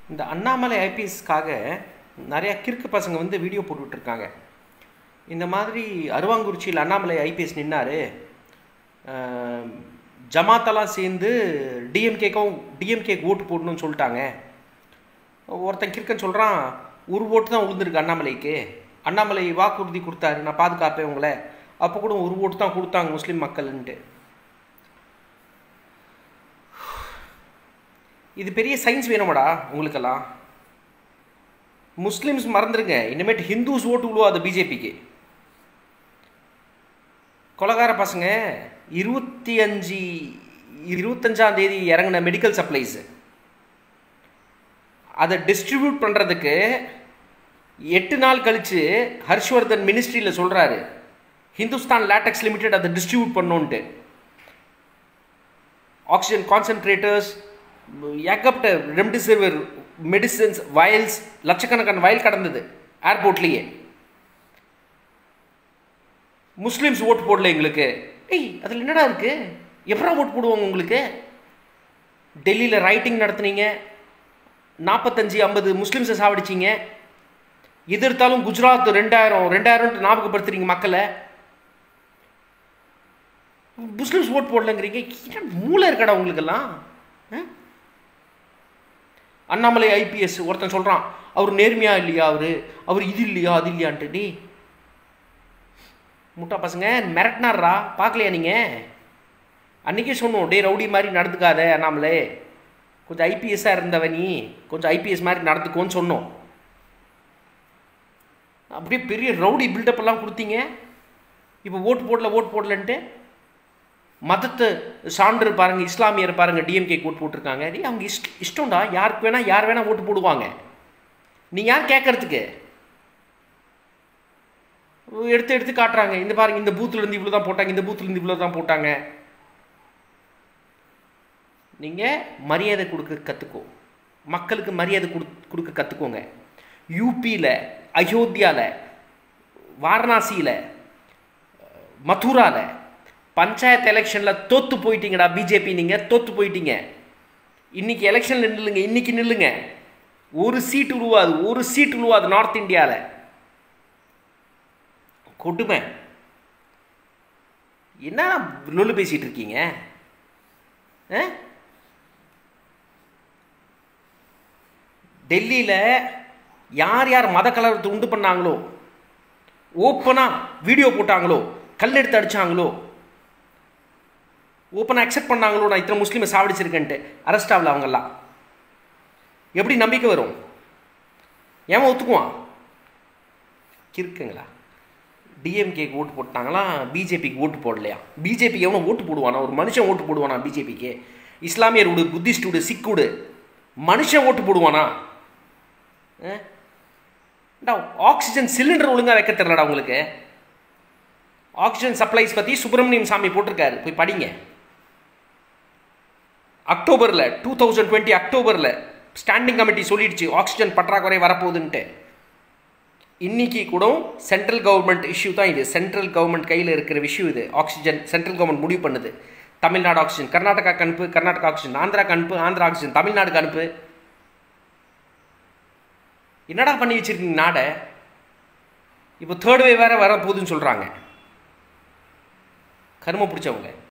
இந்த அண்ணாமலை ஐபிஎஸ்க்காக நிறையா கிறுக்கு பசங்க வந்து வீடியோ போட்டுட்ருக்காங்க இந்த மாதிரி அருவாங்குறிச்சியில் அண்ணாமலை ஐபிஎஸ் நின்னார் ஜமாத்தெல்லாம் சேர்ந்து டிஎம்கேக்கும் டிஎம்கேக்கு ஓட்டு போடணும்னு சொல்லிட்டாங்க ஒருத்தன் கிறுக்கன் சொல்கிறான் ஒரு ஓட்டு தான் விழுந்திருக்கு அண்ணாமலைக்கு அண்ணாமலை வாக்குறுதி கொடுத்தாரு நான் பாதுகாப்பேன் உங்களை அப்போ கூட ஒரு ஓட்டு தான் கொடுத்தாங்க முஸ்லீம் மக்கள்ன்ட்டு இது பெரிய சயின்ஸ் வேணுமாடா உங்களுக்கெல்லாம் முஸ்லீம்ஸ் மறந்துருங்க இனிமேட்டு ஹிந்துஸ் ஓட்டு விழுவாது பிஜேபிக்கு கொலகார பசங்க இருபத்தி அஞ்சு இருபத்தஞ்சாம் தேதி இறங்கின மெடிக்கல் சப்ளைஸு அதை டிஸ்ட்ரிபியூட் பண்ணுறதுக்கு எட்டு நாள் கழித்து ஹர்ஷ்வர்தன் மினிஸ்ட்ரியில் சொல்கிறாரு ஹிந்துஸ்தான் லேட்டக்ஸ் லிமிடெட் அதை டிஸ்ட்ரிபியூட் பண்ணோன்ட்டு ஆக்சிஜன் கான்சன்ட்ரேட்டர்ஸ் ஏகப்பட்ட ரெம்டிசிவிர் மெடிசன்ஸ் வயல்ஸ் லட்சக்கணக்கான வயல் கடந்தது ஏர்போர்ட்லேயே முஸ்லீம்ஸ் ஓட்டு போடல எங்களுக்கு ஏய் அதில் என்னடா இருக்கு எப்படா ஓட்டு போடுவாங்க உங்களுக்கு டெல்லியில் ரைட்டிங் நடத்துனீங்க நாற்பத்தஞ்சு ஐம்பது முஸ்லீம்ஸை சாவடிச்சிங்க எதிர்த்தாலும் குஜராத் ரெண்டாயிரம் ரெண்டாயிரம் ஞாபகப்படுத்துறீங்க மக்களை முஸ்லீம்ஸ் ஓட் போடலங்கிறீங்க மூளை இருக்கடா உங்களுக்கெல்லாம் அண்ணாமலை ஐபிஎஸ் ஒருத்தன் சொல்கிறான் அவர் நேர்மையா இல்லையா அவர் அவர் இது இல்லையா அது இல்லையான்ட்டு டி முட்டா பசங்க மிரட்டினாரா பார்க்கலையா நீங்கள் அன்றைக்கே சொன்னோம் டே ரவுடி மாதிரி நடந்துக்காத அண்ணாமலை கொஞ்சம் ஐபிஎஸ்ஸாக இருந்தவ நீ கொஞ்சம் ஐபிஎஸ் மாதிரி நடந்துக்கோன்னு சொன்னோம் அப்படியே பெரிய ரவுடி பில்டப் எல்லாம் கொடுத்தீங்க இப்போ ஓட்டு போடல ஓட்டு போடலன்ட்டு மதத்தை சான்று பாருங்க இஸ்லாமியர் பாருங்க டிஎம்கே ஓட்டு போட்டிருக்காங்க நீ அவங்க இஷ்ட இஷ்டம்டா யாருக்கு வேணா யார் வேணா ஓட்டு போடுவாங்க நீ யார் கேட்கறதுக்கு எடுத்து எடுத்து காட்டுறாங்க இந்த பாருங்க இந்த பூத்துல இருந்து இவ்வளோ தான் போட்டாங்க இந்த பூத்துல இருந்து இவ்வளோ தான் போட்டாங்க நீங்கள் மரியாதை கொடுக்க கற்றுக்கோ மக்களுக்கு மரியாதை கொடு கொடுக்க கற்றுக்கோங்க யூபியில் அயோத்தியாவில் வாரணாசியில் மதுராவில் பஞ்சாயத்து எலெக்ஷனில் தோற்று போயிட்டீங்கடா பிஜேபி நீங்கள் தோற்று போயிட்டீங்க இன்றைக்கி எலெக்ஷனில் நில்லுங்க இன்றைக்கி நில்லுங்க ஒரு சீட்டு உருவாது ஒரு சீட்டு உருவாது நார்த் இந்தியாவில் கொடுமை என்ன லொல்லு பேசிகிட்டு இருக்கீங்க டெல்லியில் யார் யார் மத கலவரத்தை உண்டு பண்ணாங்களோ ஓப்பனாக வீடியோ போட்டாங்களோ கல் எடுத்து அடித்தாங்களோ ஓப்பனாக அக்செப்ட் பண்ணாங்களோ நான் இத்தனை முஸ்லீமை சாவடிச்சிருக்கேன்ட்டு அரெஸ்ட் ஆகல அவங்கெல்லாம் எப்படி நம்பிக்கை வரும் ஏன் ஒத்துக்குவான் இருக்குங்களா டிஎம்கேக்கு ஓட்டு போட்டாங்களா பிஜேபிக்கு ஓட்டு போடலையா பிஜேபிக்கு எவனோ ஓட்டு போடுவானா ஒரு மனுஷன் ஓட்டு போடுவானா பிஜேபிக்கு இஸ்லாமியர் விடு புத்திஸ்ட் விடு சிக் விடு மனுஷன் ஓட்டு போடுவானா ஆக்சிஜன் சிலிண்டர் ஒழுங்காக வைக்க தெரியலடா உங்களுக்கு ஆக்சிஜன் சப்ளைஸ் பற்றி சுப்பிரமணியம் சாமி போட்டிருக்காரு போய் படிங்க அக்டோபரில் டூ தௌசண்ட் டுவெண்ட்டி அக்டோபரில் ஸ்டாண்டிங் கமிட்டி சொல்லிடுச்சு ஆக்சிஜன் பற்றாக்குறை வரப்போகுதுன்ட்டு இன்னைக்கு கூட சென்ட்ரல் கவர்மெண்ட் இஷ்யூ தான் இது சென்ட்ரல் கவர்மெண்ட் கையில் இருக்கிற விஷயம் இது ஆக்சிஜன் சென்ட்ரல் கவர்மெண்ட் முடிவு பண்ணுது தமிழ்நாடு ஆக்சிஜன் கர்நாடகாக்கு அனுப்பு கர்நாடகா ஆக்சிஜன் ஆந்திராக்கு அனுப்பு ஆந்திரா ஆக்சிஜன் தமிழ்நாடுக்கு அனுப்பு என்னடா பண்ணி வச்சிருக்கீங்க நாடை இப்போ தேர்ட் வே வேற வர போகுதுன்னு சொல்கிறாங்க கரும பிடிச்சவங்க